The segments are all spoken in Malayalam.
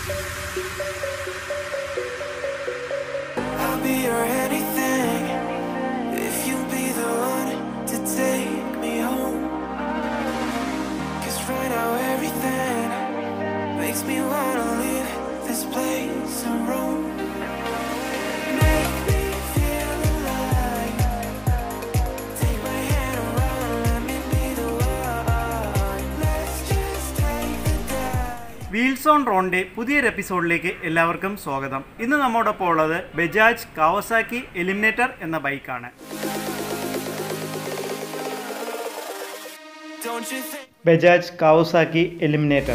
I'll be your anything if you be the one to take me home. Cause right now everything makes me wanna leave this place and roam. Make me feel alive. Take my hand around, let me be the one. Let's just take the dive. Wheels on റോണിൻ്റെ പുതിയൊരു എപ്പിസോഡിലേക്ക് എല്ലാവർക്കും സ്വാഗതം ഇന്ന് നമ്മോടൊപ്പം ഉള്ളത് ബജാജ് കാവസാക്കി എലിമിനേറ്റർ എന്ന ബൈക്കാണ് Don't you think? Bajaj Kawasaki eliminator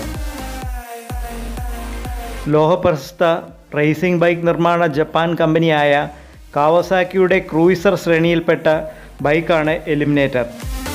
ലോഹപ്രശസ്ത റേസിംഗ് ബൈക്ക് നിർമ്മാണ ജപ്പാൻ കമ്പനിയായ കാവസാക്കിയുടെ ക്രൂയിസർ ശ്രേണിയിൽപ്പെട്ട ബൈക്കാണ് എലിമിനേറ്റർ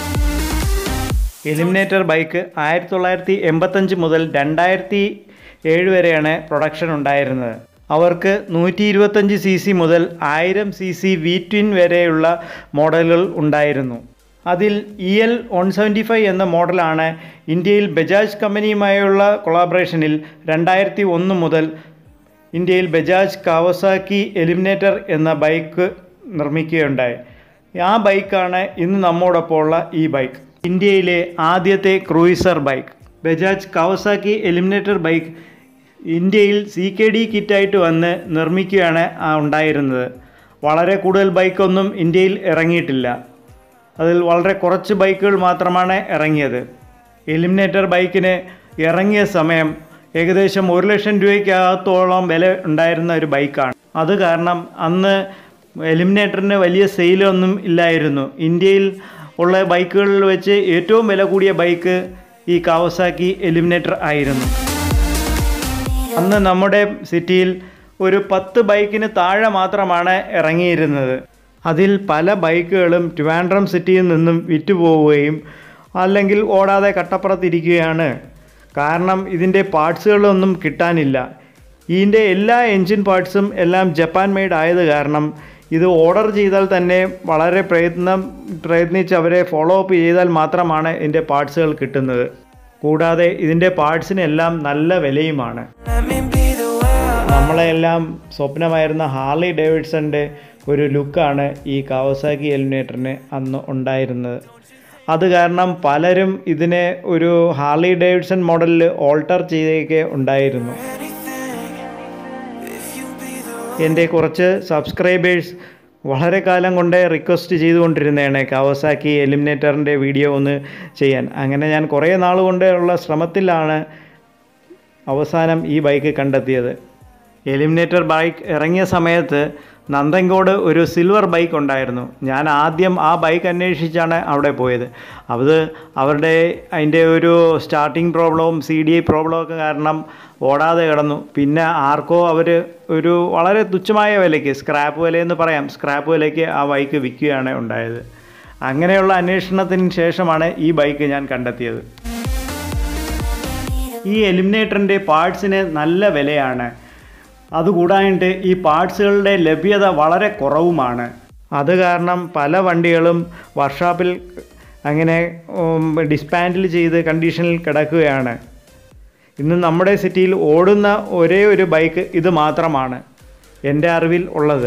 എലിമിനേറ്റർ ബൈക്ക് ആയിരത്തി തൊള്ളായിരത്തി എൺപത്തഞ്ച് മുതൽ രണ്ടായിരത്തി ഏഴ് വരെയാണ് പ്രൊഡക്ഷൻ ഉണ്ടായിരുന്നത് അവർക്ക് നൂറ്റി ഇരുപത്തഞ്ച് സി സി മുതൽ ആയിരം സി സി വി ട്വിൻ വരെയുള്ള മോഡലുകൾ ഉണ്ടായിരുന്നു അതിൽ E L one seventy five എന്ന മോഡലാണ് ഇന്ത്യയിൽ ബജാജ് കമ്പനിയുമായുള്ള കൊളാബറേഷനിൽ രണ്ടായിരത്തി ഒന്ന് മുതൽ ഇന്ത്യയിൽ ബജാജ് കാവസാക്കി എലിമിനേറ്റർ എന്ന ബൈക്ക് നിർമ്മിക്കുകയുണ്ടായി ആ ബൈക്കാണ് ഇന്ന് നമ്മോടൊപ്പം ഉള്ള ഈ ബൈക്ക് ഇന്ത്യയിലെ ആദ്യത്തെ cruiser bike Bajaj Kawasaki eliminator bike ഇന്ത്യയിൽ സി കെ ഡി കിറ്റായിട്ട് വന്ന് നിർമ്മിക്കുകയാണ് ആ ഉണ്ടായിരുന്നത് വളരെ കൂടുതൽ ബൈക്കൊന്നും ഇന്ത്യയിൽ ഇറങ്ങിയിട്ടില്ല അതിൽ വളരെ കുറച്ച് ബൈക്കുകൾ മാത്രമാണ് ഇറങ്ങിയത് എലിമിനേറ്റർ ബൈക്കിന് ഇറങ്ങിയ സമയം ഏകദേശം ഒരു ലക്ഷം രൂപയ്ക്കകത്തോളം വില ഉണ്ടായിരുന്ന ഒരു ബൈക്കാണ് അത് കാരണം അന്ന് എലിമിനേറ്ററിന് വലിയ സെയിലൊന്നും ഇല്ലായിരുന്നു ഇന്ത്യയിൽ ഉള്ള ബൈക്കുകളിൽ വെച്ച് ഏറ്റവും വില കൂടിയ ബൈക്ക് ഈ കാവസാക്കി എലിമിനേറ്റർ ആയിരുന്നു അന്ന് നമ്മുടെ സിറ്റിയിൽ ഒരു പത്ത് ബൈക്കിന് താഴെ മാത്രമാണ് ഇറങ്ങിയിരുന്നത് അതിൽ പല ബൈക്കുകളും ട്രിവാൻഡ്രം സിറ്റിയിൽ നിന്നും വിറ്റുപോവുകയും അല്ലെങ്കിൽ ഓടാതെ കട്ടപ്പുറത്തിരിക്കുകയാണ് കാരണം ഇതിൻ്റെ പാർട്സുകളൊന്നും കിട്ടാനില്ല ഇതിൻ്റെ എല്ലാ എൻജിൻ പാർട്സും എല്ലാം ജപ്പാൻ മെയ്ഡ് ആയത് കാരണം ഇത് ഓർഡർ ചെയ്താൽ തന്നെ വളരെ പ്രയത്നം പ്രയത്നിച്ച് അവരെ ഫോളോ അപ്പ് ചെയ്താൽ മാത്രമാണ് ഇതിൻ്റെ പാർട്സുകൾ കിട്ടുന്നത് കൂടാതെ ഇതിൻ്റെ പാർട്സിനെല്ലാം നല്ല വിലയുമാണ് Let me be the one. നമ്മളെല്ലാം സ്വപ്നമായിരുന്ന ഹാർലി ഡേവിഡ്സൻ്റെ ഒരു ലുക്കാണ് ഈ കാവസാക്കി എലിമിനേറ്ററിന് അന്ന് ഉണ്ടായിരുന്നത് അത് കാരണം പലരും ഇതിനെ ഒരു ഹാർലി ഡേവിഡ്സൺ മോഡലിൽ ഓൾട്ടർ ചെയ്യുകയൊക്കെ ഉണ്ടായിരുന്നു Anything if you be the one. എൻ്റെ കുറച്ച് സബ്സ്ക്രൈബേഴ്സ് വളരെ കാലം കൊണ്ട് റിക്വസ്റ്റ് ചെയ്തുകൊണ്ടിരുന്നതാണ് കവസാക്കി എലിമിനേറ്ററിൻ്റെ വീഡിയോ ഒന്ന് ചെയ്യാൻ അങ്ങനെ ഞാൻ കുറേ നാൾ കൊണ്ട് ഉള്ള ശ്രമത്തിലാണ് അവസാനം ഈ ബൈക്ക് കണ്ടെത്തിയത് എലിമിനേറ്റർ ബൈക്ക് ഇറങ്ങിയ സമയത്ത് നന്ദൻകോട് ഒരു സിൽവർ ബൈക്ക് ഉണ്ടായിരുന്നു ഞാൻ ആദ്യം ആ ബൈക്ക് അന്വേഷിച്ചാണ് അവിടെ പോയത് അത് അവരുടെ അതിൻ്റെ ഒരു സ്റ്റാർട്ടിങ് പ്രോബ്ലവും സി ഡി ഐ പ്രോബ്ലമൊക്കെ കാരണം ഓടാതെ കിടന്നു പിന്നെ ആർക്കോ അവർ ഒരു വളരെ തുച്ഛമായ വിലയ്ക്ക് സ്ക്രാപ്പ് വിലയെന്ന് പറയാം സ്ക്രാപ്പ് വിലയ്ക്ക് ആ ബൈക്ക് വിൽക്കുകയാണ് ഉണ്ടായത് അങ്ങനെയുള്ള അന്വേഷണത്തിന് ശേഷമാണ് ഈ ബൈക്ക് ഞാൻ കണ്ടെത്തിയത് ഈ എലിമിനേറ്ററിൻ്റെ പാർട്സിന് നല്ല വിലയാണ് അതുകൂടായിട്ട് ഈ പാർട്സുകളുടെ ലഭ്യത വളരെ കുറവുമാണ് അത് കാരണം പല വണ്ടികളും വർക്ക്ഷോപ്പിൽ അങ്ങനെ ഡിസ്പാൻഡിൽ ചെയ്ത് കണ്ടീഷനിൽ കിടക്കുകയാണ് ഇന്ന് നമ്മുടെ സിറ്റിയിൽ ഓടുന്ന ഒരേ ഒരു ബൈക്ക് ഇത് മാത്രമാണ് എൻ്റെ അറിവിൽ ഉള്ളത്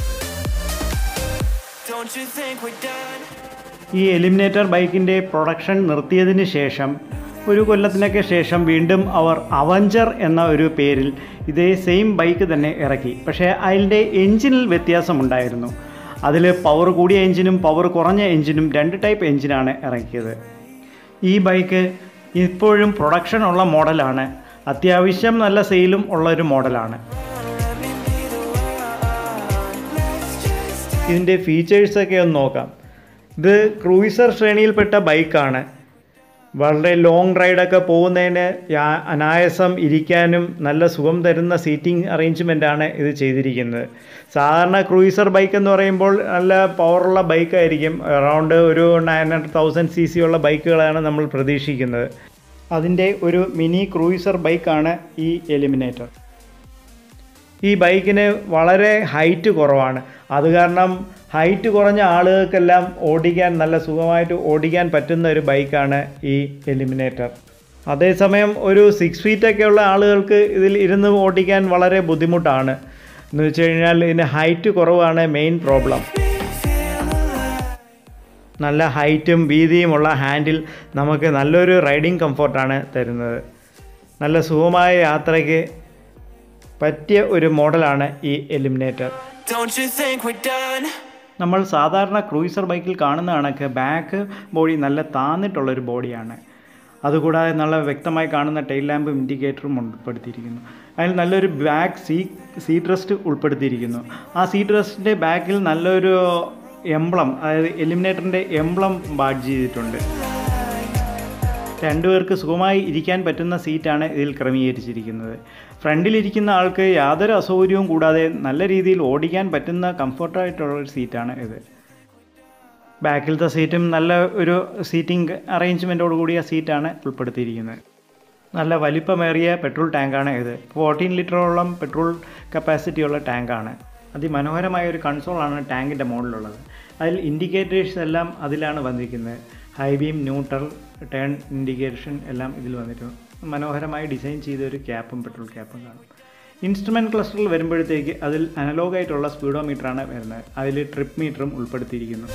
Don't you think we're done? ഈ എലിമിനേറ്റർ ബൈക്കിൻ്റെ പ്രൊഡക്ഷൻ നിർത്തിയതിന് ശേഷം ഒരു കൊല്ലത്തിനൊക്കെ ശേഷം വീണ്ടും അവർ അവഞ്ചർ എന്ന ഒരു പേരിൽ ഇതേ സെയിം ബൈക്ക് തന്നെ ഇറക്കി പക്ഷേ അതിൻ്റെ എഞ്ചിനിൽ വ്യത്യാസമുണ്ടായിരുന്നു അതിൽ പവർ കൂടിയ എഞ്ചിനും പവർ കുറഞ്ഞ എഞ്ചിനും രണ്ട് ടൈപ്പ് എഞ്ചിനാണ് ഇറക്കിയത് ഈ ബൈക്ക് ഇപ്പോഴും പ്രൊഡക്ഷൻ ഉള്ള മോഡലാണ് അത്യാവശ്യം നല്ല സെയിലും ഉള്ള ഒരു മോഡലാണ് Let me be the one. Let's just take ഇതിൻ്റെ ഫീച്ചേഴ്സൊക്കെ ഒന്ന് നോക്കാം ഇത് ക്രൂയിസർ ശ്രേണിയിൽപ്പെട്ട ബൈക്കാണ് വളരെ ലോങ് റൈഡൊക്കെ പോകുന്നതിന് യാ- അനായാസം ഇരിക്കാനും നല്ല സുഖം തരുന്ന സീറ്റിംഗ് അറേഞ്ച്മെൻ്റാണ് ഇത് ചെയ്തിരിക്കുന്നത് സാധാരണ ക്രൂയിസർ ബൈക്ക് എന്ന് പറയുമ്പോൾ നല്ല പവറുള്ള ബൈക്കായിരിക്കും അറൗണ്ട് ഒരു nine hundred thousand C C ഉള്ള ബൈക്കുകളാണ് നമ്മൾ പ്രതീക്ഷിക്കുന്നത് അതിൻ്റെ ഒരു മിനി ക്രൂയിസർ ബൈക്കാണ് ഈ എലിമിനേറ്റർ ഈ ബൈക്കിന് വളരെ ഹൈറ്റ് കുറവാണ് അത് കാരണം ഹൈറ്റ് കുറഞ്ഞ ആളുകൾക്കെല്ലാം ഓടിക്കാൻ നല്ല സുഖമായിട്ട് ഓടിക്കാൻ പറ്റുന്ന ഒരു ബൈക്കാണ് ഈ എലിമിനേറ്റർ അതേസമയം ഒരു സിക്സ് ഫീറ്റൊക്കെ ഉള്ള ആളുകൾക്ക് ഇതിൽ ഇരുന്ന് ഓടിക്കാൻ വളരെ ബുദ്ധിമുട്ടാണ് എന്ന് വെച്ച് കഴിഞ്ഞാൽ ഇതിന് ഹൈറ്റ് കുറവാണ് മെയിൻ പ്രോബ്ലം നല്ല ഹൈറ്റും വീതിയുമുള്ള ഹാൻഡിൽ നമുക്ക് നല്ലൊരു റൈഡിങ് കംഫർട്ടാണ് തരുന്നത് നല്ല സുഖമായ യാത്രയ്ക്ക് പറ്റിയ ഒരു മോഡലാണ് ഈ eliminator Don't you think we're done? നമ്മൾ സാധാരണ ക്രൂയിസർ ബൈക്കിൽ കാണുന്ന കണക്ക് ബാക്ക് ബോഡി നല്ല താന്നിട്ടുള്ളൊരു ബോഡിയാണ് അതുകൂടാതെ നല്ല വ്യക്തമായി കാണുന്ന ടെയിൽ ലാമ്പും ഇൻഡിക്കേറ്ററും ഉൾപ്പെടുത്തിയിരിക്കുന്നു അതിൽ നല്ലൊരു ബാക്ക് സീ സീറ്റ് റെസ്റ്റ് ഉൾപ്പെടുത്തിയിരിക്കുന്നു ആ സീറ്റ് റെസ്റ്റിൻ്റെ ബാക്കിൽ നല്ലൊരു എംബ്ലം അതായത് എലിമിനേറ്ററിൻ്റെ എംബ്ലം ബാഡ്ജ് ചെയ്തിട്ടുണ്ട് രണ്ടുപേർക്ക് സുഖമായി ഇരിക്കാൻ പറ്റുന്ന സീറ്റാണ് ഇതിൽ ക്രമീകരിച്ചിരിക്കുന്നത് ഫ്രണ്ടിലിരിക്കുന്ന ആൾക്ക് യാതൊരു അസൗകര്യവും കൂടാതെ നല്ല രീതിയിൽ ഓടിക്കാൻ പറ്റുന്ന കംഫർട്ടായിട്ടുള്ള ഒരു സീറ്റാണ് ഇത് ബാക്കിലത്തെ സീറ്റും നല്ല ഒരു സീറ്റിംഗ് അറേഞ്ച്മെൻറ്റോട് കൂടിയ സീറ്റാണ് ഉൾപ്പെടുത്തിയിരിക്കുന്നത് നല്ല വലിപ്പമേറിയ പെട്രോൾ ടാങ്കാണ് ഇത് ഫോർട്ടീൻ ലിറ്ററോളം പെട്രോൾ കപ്പാസിറ്റിയുള്ള ടാങ്കാണ് അതിമനോഹരമായ ഒരു കൺസോളാണ് ടാങ്കിൻ്റെ മുകളിലുള്ളത് അതിൽ ഇൻഡിക്കേറ്റേഴ്സ് എല്ലാം അതിലാണ് വന്നിരിക്കുന്നത് high beam neutral turn indication എല്ലാം ഇതിൽ വന്നിട്ടുണ്ട് മനോഹരമായി ഡിസൈൻ ചെയ്ത ഒരു ക്യാപ്പും പെട്രോൾ ക്യാപ്പും കാണും ഇൻസ്ട്രുമെൻറ്റ് ക്ലസ്റ്ററിൽ വരുമ്പോഴത്തേക്ക് അതിൽ അനലോഗായിട്ടുള്ള സ്പീഡോമീറ്ററാണ് വരുന്നത് അതിൽ ട്രിപ്പ് മീറ്ററും ഉൾപ്പെടുത്തിയിരിക്കുന്നു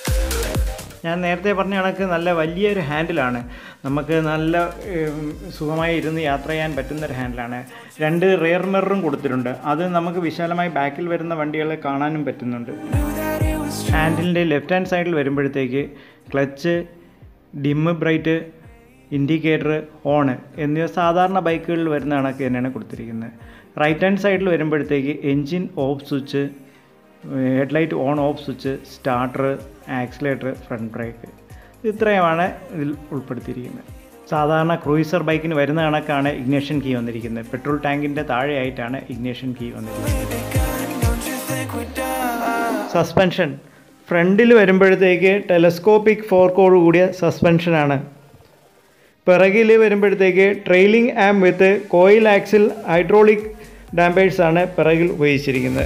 ഞാൻ നേരത്തെ പറഞ്ഞ കണക്ക് നല്ല വലിയൊരു ഹാൻഡിലാണ് നമുക്ക് നല്ല ഉം, സുഖമായി ഇരുന്ന് യാത്ര ചെയ്യാൻ പറ്റുന്ന ഒരു ഹാൻഡിലാണ് രണ്ട് റിയർ മിററും കൊടുത്തിട്ടുണ്ട് അത് നമുക്ക് വിശാലമായി ബാക്കിൽ വരുന്ന വണ്ടികളെ കാണാനും പറ്റുന്നുണ്ട് Knew that it was true. ഹാൻഡിലിൻ്റെ ലെഫ്റ്റ് ഹാൻഡ് സൈഡിൽ വരുമ്പോഴത്തേക്ക് clutch dim bright indicator horn എന്നിവ സാധാരണ ബൈക്കുകളിൽ വരുന്ന കണക്ക് തന്നെയാണ് കൊടുത്തിരിക്കുന്നത് റൈറ്റ് ഹാൻഡ് സൈഡിൽ വരുമ്പോഴത്തേക്ക് engine off switch headlight on off switch starter accelerator front brake ഇത്രയുമാണ് ഇതിൽ ഉൾപ്പെടുത്തിയിരിക്കുന്നത് സാധാരണ ക്രൂയിസർ ബൈക്കിന് വരുന്ന കണക്കാണ് ഇഗ്നേഷൻ കീ വന്നിരിക്കുന്നത് പെട്രോൾ ടാങ്കിൻ്റെ താഴെയായിട്ടാണ് ഇഗ്നേഷൻ കീ വന്നിരിക്കുന്നത് Don't you think we're done? Suspension ഫ്രണ്ടിൽ വരുമ്പോഴത്തേക്ക് ടെലസ്കോപ്പിക് ഫോർക്കോട് കൂടിയ സസ്പെൻഷനാണ് പിറകിൽ വരുമ്പോഴത്തേക്ക് trailing arm with coil axle hydraulic dampers ആണ് പിറകിൽ ഉപയോഗിച്ചിരിക്കുന്നത്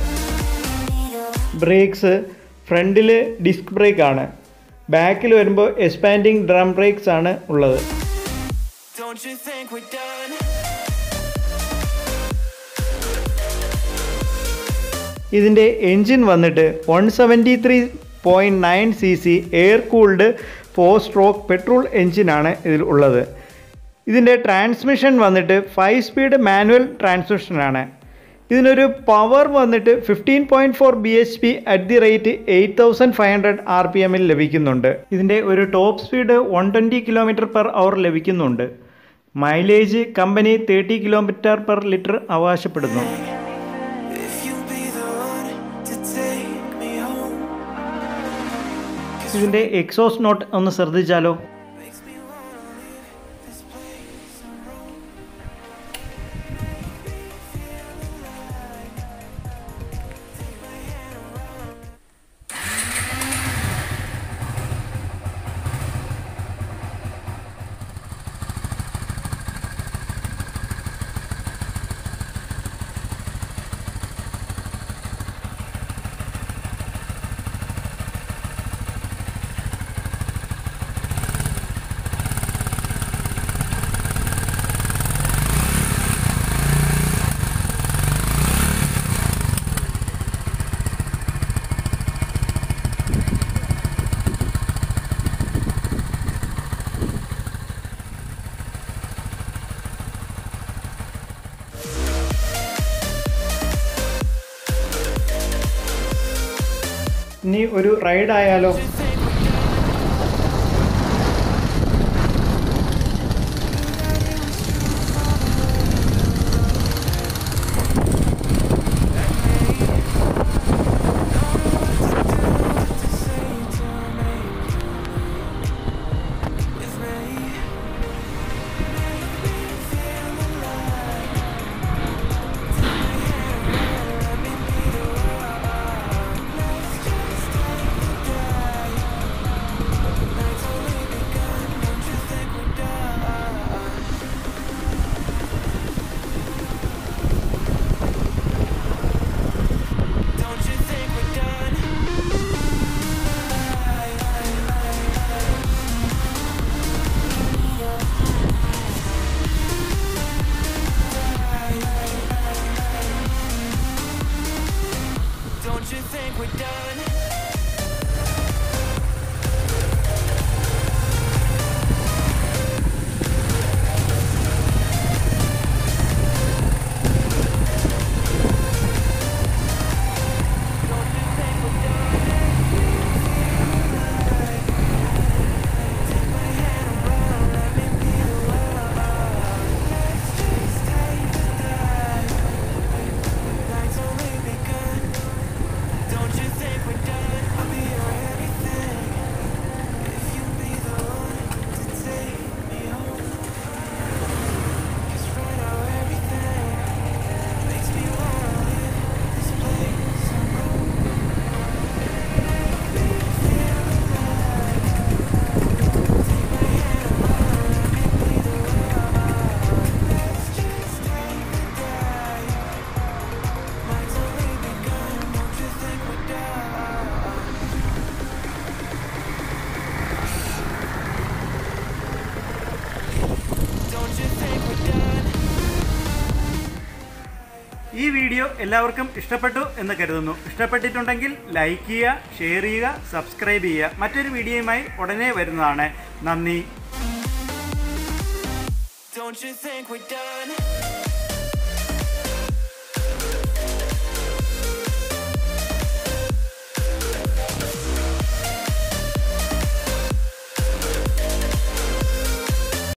ബ്രേക്സ് ഫ്രണ്ടിൽ ഡിസ്ക് ബ്രേക്ക് ആണ് ബാക്കിൽ വരുമ്പോൾ എക്സ്പാൻഡിങ് ഡ്രം ബ്രേക്സ് ആണ് ഉള്ളത് Don't you think we're done? ഇതിൻ്റെ എൻജിൻ വന്നിട്ട് one seventy three point nine C C air cooled four stroke petrol എൻജിനാണ് ഇതിൽ ഉള്ളത് ഇതിൻ്റെ ട്രാൻസ്മിഷൻ വന്നിട്ട് ഫൈവ് സ്പീഡ് മാനുവൽ ട്രാൻസ്മിഷനാണ് ഇതിനൊരു പവർ വന്നിട്ട് fifteen point four B H P at the rate eight thousand five hundred R P എമ്മിൽ ലഭിക്കുന്നുണ്ട് ഇതിൻ്റെ ഒരു top speed one twenty kilometre per hour ലഭിക്കുന്നുണ്ട് mileage company thirty kilometre per litre അവകാശപ്പെടുന്നു If you be the one to take me home, ഇതിൻ്റെ എക്സോസ് നോട്ട് ഒന്ന് ശ്രദ്ധിച്ചാലോ makes me wanna leave this place and roam. ഇനി ഒരു റൈഡ് ആയാലോ ഈ വീഡിയോ എല്ലാവർക്കും ഇഷ്ടപ്പെട്ടു എന്ന് കരുതുന്നു ഇഷ്ടപ്പെട്ടിട്ടുണ്ടെങ്കിൽ ലൈക്ക് ചെയ്യുക ഷെയർ ചെയ്യുക സബ്സ്ക്രൈബ് ചെയ്യുക മറ്റൊരു വീഡിയോയുമായി ഉടനെ വരുന്നതാണ് നന്ദി Don't you think we're done?